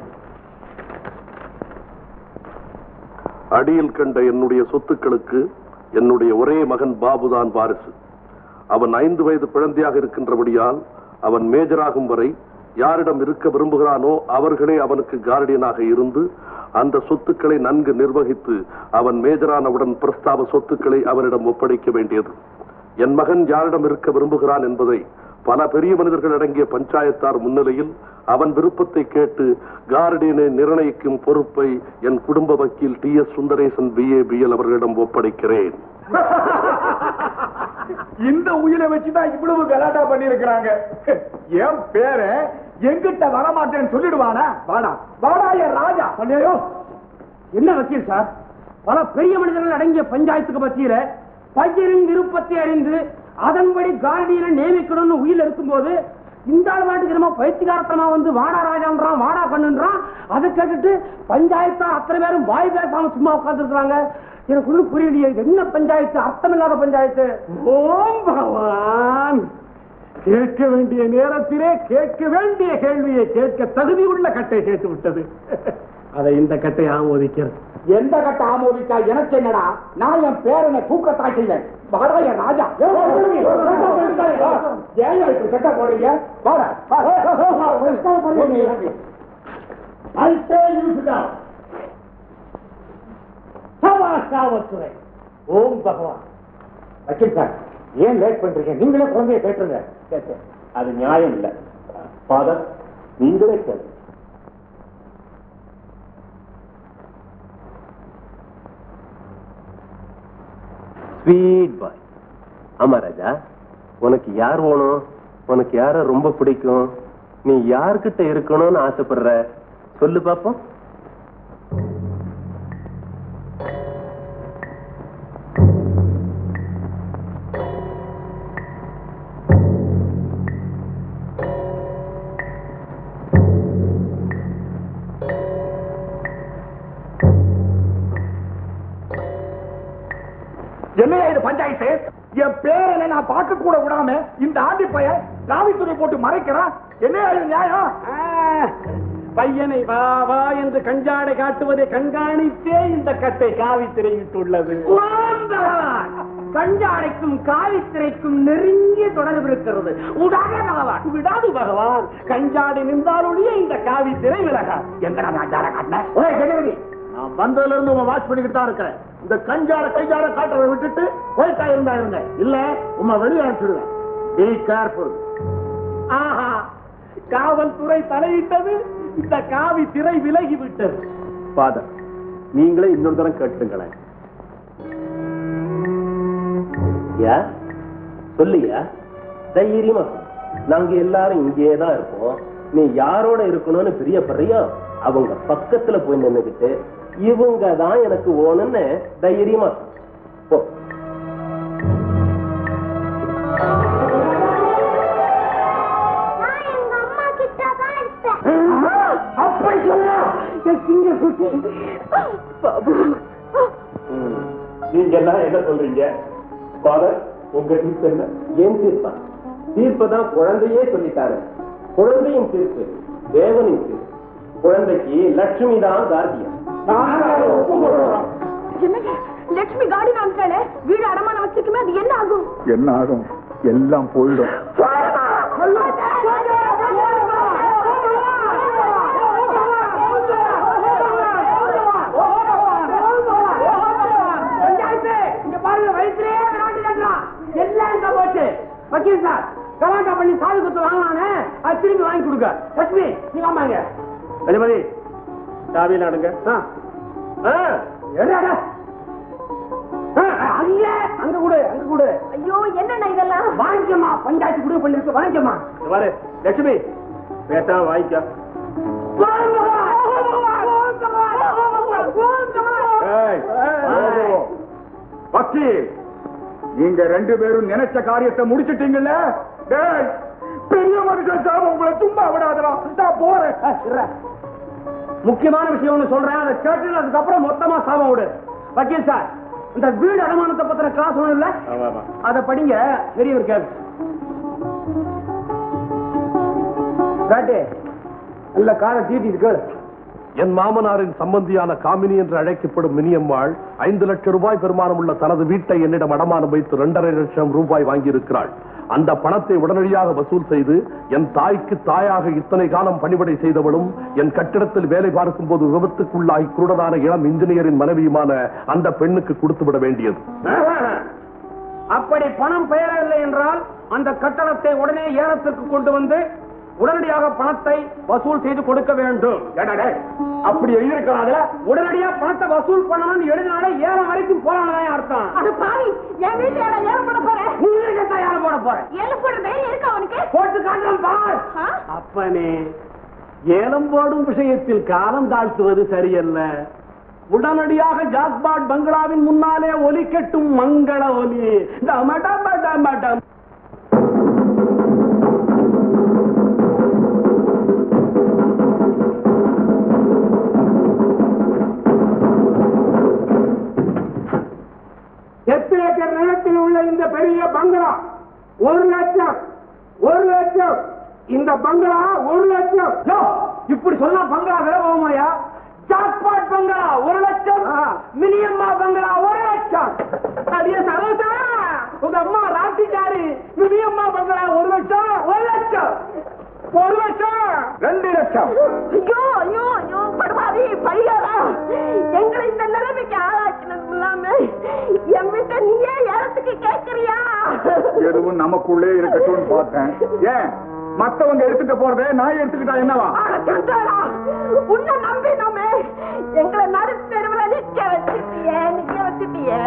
அடியில் கண்ட என்னுடைய சொத்துக்களுக்கு என்னுடைய ஒரே மகன் பாபுதான் வாரிசு அவன் ஐந்து வயது குழந்தையாக இருக்கின்றபடியால் அவன் மேஜராகும் வரை யாரிடம் இருக்க விரும்புகிறானோ அவர்களே அவனுக்கு கார்டியனாக இருந்து அந்த சொத்துக்களை நன்கு நிர்வகித்து அவன் மேஜரானவுடன் பிரஸ்தாப சொத்துக்களை அவனிடம் ஒப்படைக்க வேண்டியது என் மகன் யாரிடம் இருக்க விரும்புகிறான் என்பதை பல பெரிய மனிதர்கள் அடங்கிய பஞ்சாயத்தார் முன்னிலையில் அவன் விருப்பத்தை கேட்டு கார்டியனை நிர்ணயிக்கும் பொறுப்பை என் குடும்ப வக்கீல் டி எஸ் சுந்தரேசன் பிஏபிஎல் அவர்களிடம் ஒப்படைக்கிறேன் இந்த உயிரை வச்சுதான் இவ்வளவு கலாட்டா பண்ணி இருக்கிறாங்க என் பேர எங்கிட்ட வரமாட்டேன்னு சொல்லிடுவானா வாடா வாடா என் ராஜா ஐயோ என்ன வக்கீல் சார் பல பெரிய மனிதர்கள் அடங்கிய பஞ்சாயத்துக்கு மத்தியில பையனின் விருப்பத்தை அறிந்து அதன்படி கார்டியனை நியமிக்கணும்னு உயிர் இருக்கும்போது இந்த ஆள் பாட்டுக்கு என்னமோ பயிற்சிகாரத்தமா வந்து வாடா ராஜான்றான் வாடா பண்ணுன்றான் அதை கேட்டுட்டு பஞ்சாயத்தார் அத்தனை பேரும் வாய் பேசாம சும்மா உட்கார்ந்துருக்காங்க எனக்கு ஒண்ணும் புரியலையே இது என்ன பஞ்சாயத்து அர்த்தமில்லாத பஞ்சாயத்து ஓம் பகவான் கேட்க வேண்டிய நேரத்திலே கேட்க வேண்டிய கேள்வியை கேட்க தகுதி உள்ள கட்டை கேட்டு விட்டது அதை இந்த கட்டை ஆமோதிக்கிறது எந்த கட்ட ஆமோதிச்சா எனக்கு என்னடா நான் என் பேரனை தூக்கத்தான் செய்வேன் வாடா என் ராஜா ஏன் இப்படி கட்ட போறீங்க வாடா காவல்துறை ஓம் பகவான் வக்கீல் சார் ஏன் லேட் பண்றீங்க நீங்களே குழந்தைய கேட்டுருங்க அது நியாயம் இல்ல ஃபாதர் நீங்களே கேளு ஸ்வீட் பாய் ஆமா ராஜா உனக்கு யார் வேணும் உனக்கு யார ரொம்ப பிடிக்கும் நீ யார்கிட்ட இருக்கணும்னு ஆசைப்படுற சொல்லு பாப்போம் என்னையா இது பஞ்சாயத்து என் பேரனை நான் பார்க்க கூட விடாம இந்த ஆண்டி பையன் காவித்துறை போட்டு மறைக்கிறான் என்ன இது நியாயம் பையனை வா வா என்று கஞ்சாடை காட்டுவதை கண்காணித்தே இந்த கட்டை காவி திரையிட்டுள்ளது கஞ்சாடைக்கும் காவித்திரைக்கும் நெருங்கிய தொடர்பு இருக்கிறது உடாக பகவான் விடாது பகவான் கஞ்சாடை நின்றாலொழிய இந்த காவி திரை விலகா எங்கடா கஞ்சாடை காட்டின ஓய் கணபதி நான் வந்ததுல இருந்து உங்க வாட்ச் பண்ணிக்கிட்டு தான் இருக்கிறேன் இந்த கஞ்சார கைஜார காட்டுறதை விட்டுட்டு போயிட்டா இருந்தா இருங்க இல்ல உங்க வெளியே அனுப்பிச்சிடுவேன் பி கேர்ஃபுல் ஆஹா காவல்துறை தலையிட்டது இந்த காவி திரை விலகி விட்டது ஃபாதர் நீங்களே இன்னொரு தரம் கேட்டுங்களேன் யா சொல்லியா தைரியமா சொல்லு. நாங்க எல்லாரும் இங்கே தான் இருப்போம் நீ யாரோட இருக்கணும்னு பிரியப்படுறியோ அவங்க பக்கத்துல போய் நின்னுகிட்டு இவங்க தான் எனக்கு ஓணுன்னு தைரியமா சொல்லு. போ நான் எங்க அம்மா கிட்ட தான் இருப்பேன் அப்படி சொன்னா ம். நீங்க எல்லாம் என்ன சொல்றீங்க ஃபாதர் உங்க தீர்ப்பு என்ன ஏன் தீர்ப்பா தீர்ப்பை தான் குழந்தையே சொல்லிட்டாரு குழந்தையின் தீர்ப்பு தேவனின் தீர்ப்பு குழந்தைக்கு லட்சுமி தான் கார்டியன் என்னங்க லட்சுமி காடி நாங்களே வீடு அடமான வச்சிருக்குமே அது என்ன ஆகும் என்ன ஆகும் எல்லாம் போயிடும் இங்க பாருங்க வயிற்றுலயே நாட்டு கட்டலாம் எல்லாம் இங்க போச்சு வக்கீல் சார் கலாட்டா பண்ணி சாவி குத்து வாங்கினானே அது திரும்பி வாங்கி கொடுங்க லட்சுமி நீ வாமாங்க கஜபதி சாவியில் அடுங்க அங்க அங்க கூட அங்க கூட ஐயோ என்னண்ணா இதெல்லாம் வாங்கிக்கமா பஞ்சாயத்து முடிவு பண்ணிருக்கு வாங்கிக்கமா பாரு லட்சுமி பேட்டா வாய்க்கா ஏய், ஓ, வக்கீல் நீங்க ரெண்டு பேரும் நினைச்ச காரியத்தை முடிச்சிட்டீங்கல்ல டேய், பெரிய மனுஷன் சாம உங்களை சும்மா விடாதடா நான் போறேன் முக்கியமான விஷயம் ஒண்ணு சொல்றேன் அதை கேட்டு அதுக்கப்புறம் மொத்தமா சாபம் விடு வக்கீல் சார் இந்த வீடு அடமானத்தை பத்தின கிளாஸ் ஒண்ணு இல்ல ஆமா ஆமா அதை படிங்க பெரியவர் கேள்வி காட்டு நல்ல காலை தீட்டிட்டு கேளு என் மாமனாரின் சம்பந்தியான காமினி என்று அழைக்கப்படும் மினியம்மாள் ஐந்து லட்சம் ரூபாய் பெருமானம் உள்ள தனது வீட்டை என்னிடம் அடமானம் வைத்து இரண்டரை லட்சம் ரூபாய் வாங்கியிருக்கிறாள் அந்த பணத்தை உடனடியாக வசூல் செய்து என் தாய்க்கு தாயாக இத்தனை காலம் பணிபடை செய்தவளும் என் கட்டிடத்தில் வேலை பார்க்கும் போது விபத்துக்குள்ளாகி குருடனான இளம் இன்ஜினியரின் மனைவியுமான அந்த பெண்ணுக்கு கொடுத்து விட வேண்டியது அப்படி பணம் பெயரவில்லை என்றால் அந்த கட்டணத்தை உடனே ஏலத்திற்கு கொண்டு வந்து உடனடியாக பணத்தை வசூல் செய்து கொடுக்க வேண்டும் ஏடா டேய், அப்படி எழுதியிருக்கிறாங்களா உடனடியா பணத்தை வசூல் பண்ணணும்னு எழுதினாலே ஏலம் வரைக்கும் போறானே அர்த்தம் அது பாவி என் வீட்டுல நான் ஏலம் பண்ண போறேன் நீ இருக்கத்தான் ஏலம் போட போற ஏலம் போடுற தைரியம் இருக்கா அவனுக்கு போட்டு காட்டுறேன் பார் ஆ? அப்பனே ஏலம் போடும் விஷயத்தில் காலம் தாழ்த்துவது சரியல்ல உடனடியாக ஜாக்பாட் பங்களாவின் முன்னாலே ஒலிக்கட்டும் மங்கள ஒலி டம டம டம டம் எட்டு ஏக்கர் நிலத்தில் உள்ள இந்த பெரிய பங்களா ஒரு லட்சம் ஒரு லட்சம் இந்த பங்களா ஒரு லட்சம் யோ, இப்படி சொன்னா பங்களா விலை போகுமாயா ஜாக்பாட் பங்களா ஒரு லட்சம் மினியம்மா பங்களா ஒரு லட்சம் அடியே சரோசா உங்க அம்மா ராட்டிக்காரி மினியம்மா பங்களா ஒரு லட்சம் ஒரு லட்சம் ஒரு லட்சம் ரெண்டு லட்சம் ஐயோ ஐயோ ஐயோ படுவாவி பையாரா எங்களை இந்த நிலைமைக்கு ஆளாக்கினது இல்லாம என் வீட்டை நீயே ஏலத்துக்கு கேட்கறியா எதுவும் நமக்குள்ளே இருக்கட்டும்னு பார்த்தேன் ஏன் மத்தவங்க எடுத்துட்டு போறதே நான் எடுத்துக்கிட்டா என்னவா ஆக, சண்டாளா, உன்னை நம்பினோமே எங்களை நடு தெருவில் நிக்க வச்சுட்டியே நிக்க வச்சுட்டியே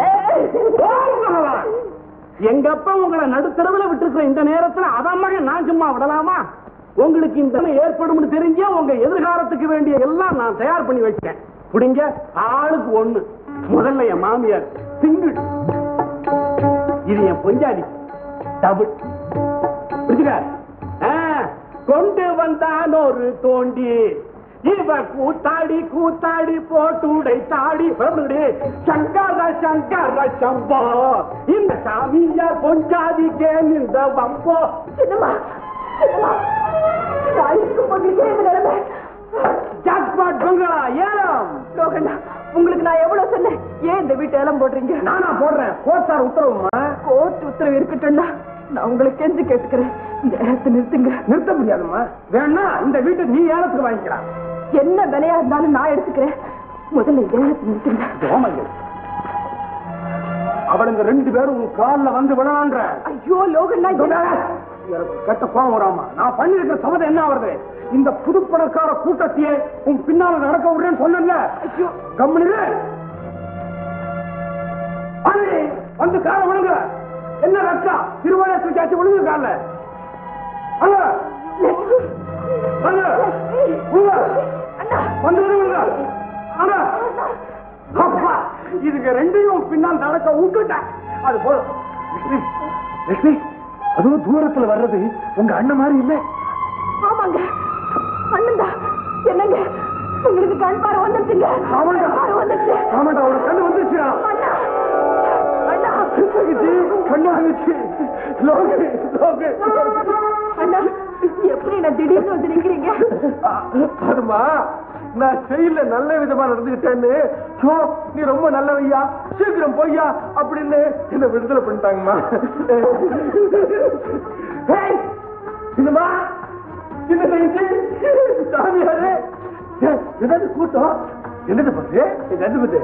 எங்க அப்பா உங்களை நடுத்தரவுல விட்டுருக்கிற இந்த நேரத்துல அதான் மகன் நான் சும்மா விடலாமா உங்களுக்கு இந்த நிலை ஏற்படும்னு தெரிஞ்சே உங்க எதிர்காலத்துக்கு வேண்டிய எல்லாம் நான் தயார் பண்ணி வச்சேன் புடிங்க ஆளுக்கு ஒண்ணு முதல்ல என் மாமியார் சிங்கிள் இது என் பொஞ்சாதி டபுள் புரிஞ்சுக்க ஆ, கொண்டு வந்தான் ஒரு தோண்டி இவ கூத்தாடி கூத்தாடி போட்டுடை தாடி வருடே சங்கர சங்கர சம்போ இந்த சாமியார் பொஞ்சாதிக்கே இந்த வம்போ சின்னம்மா சின்னம்மா நான் இருக்கும்போது ஏன் இந்த நிலைமை ஜாக்பாட் பங்களா ஏலம் லோகண்ணா உங்களுக்கு நான் எவ்வளவு சொன்னேன் ஏன் இந்த வீட்டு ஏலம் போடுறீங்க நானா போடுறேன் கோட்டார் உத்தரவுமா கோர்ட் உத்தரவு இருக்கட்டும்னா நான் உங்களை கெஞ்சு கேட்டுக்கிறேன் இந்த ஏலத்தை நிறுத்துங்க நிறுத்த முடியாதும்மா வேணா இந்த வீட்டை நீ ஏலத்துக்கு வாங்கிக்கலாம் என்ன விலையா இருந்தாலும் நான் எடுத்துக்கிறேன் முதல்ல இந்த ஏலத்தை நிறுத்துங்க ஓமைகள் அவனுங்க ரெண்டு பேரும் உன் கால்ல வந்து விழான்ற ஐயோ லோகண்ணா என்ன- எனக்கு கெட்ட கோவம் வராமா நான் பண்ணிருக்கிற சபதம் என்ன வருது இந்த புதுப்பணக்கார கூட்டத்தையே உன் பின்னால நடக்க விடுறேன்னு சொன்னேன்ல ஐயோ கம்முனு அண்ணே, வந்து கால விழுங்க என்ன ரக்கா திருவாரூர் தூக்கியாச்சு விழுங்க கால அங்க அங்க விழுங்க வந்து விழுங்க அங்க அப்பா இதுங்க ரெண்டையும் பின்னால் நடக்க விட்டுட்டேன் அது போல லட்சுமி லட்சுமி அதுவும் தூரத்துல வர்றது உங்க அண்ணன் மாதிரி இல்லை ஆமாங்க அண்ணன்தா என்னங்க உங்களுக்கு கண் பார்வை வந்துருச்சுங்க ஆமாண்டா. பார்வை வந்துருச்சு ஆமாண்டா அவனுக்கு கண்ணு வந்துருச்சுடா அண்ணா அண்ணா தங்கச்சி, கண்ணு வந்துச்சு லோகு லோகு அண்ணா எப்படி நான் திடீர்னு வந்து நிக்கிறீங்க அதுமா நான் செயல நல்ல விதமா நடந்துகிட்டேன்னு சோ நீ ரொம்ப நல்லவையா சீக்கிரம் போய்யா அப்படின்னு என்ன விடுதலை பண்ணிட்டாங்கம்மா ஏய், இதுமா இந்த தங்கச்சி சாமியாரு ஏய், என்னது கூட்டம் என்னது பத்து என்னது பத்து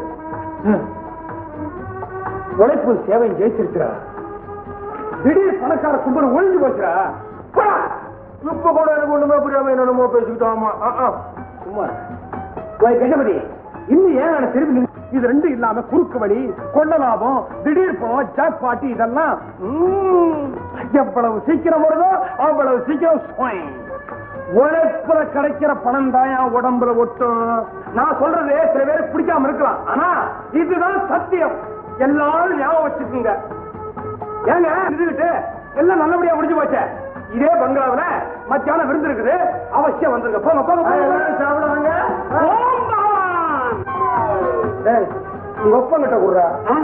உழைப்பு சேவை ஜெயிச்சிருக்கிறா திடீர் பணக்கார கும்பல் ஒழிஞ்சு போச்சுடா போடா. இப்ப கூட எனக்கு ஒண்ணுமே புரியாம என்னென்னமோ பேசிக்கிட்டோமா சும்மா போய் கணபதி இன்னும் ஏன் நான் திரும்பி நின்னு- இது ரெண்டும் இல்லாம குறுக்கு வழி கொள்ள லாபம் திடீர் போ ஜாக் பாட்டி இதெல்லாம் ம்ம். எவ்வளவு சீக்கிரம் வருதோ அவ்வளவு சீக்கிரம் ஸ்வைங். உழைப்புல கிடைக்கிற பணம் தான் என் உடம்புல ஒட்டும் நான் சொல்றது சில பேருக்கு பிடிக்காம இருக்கலாம் ஆனா இதுதான் சத்தியம் எல்லாரும் ஞாபகம் வச்சுக்குங்க ஏங்க இருந்துகிட்டு எல்லாம் நல்லபடியா முடிஞ்சு போச்சே இதே பங்களாவுல மத்தியானம் விருந்து இருக்குது அவசியம் வந்துருங்க போங்க போங்க போங்க சாப்பிடுவாங்க உங்க ஒப்பங்கிட்ட கொடுறா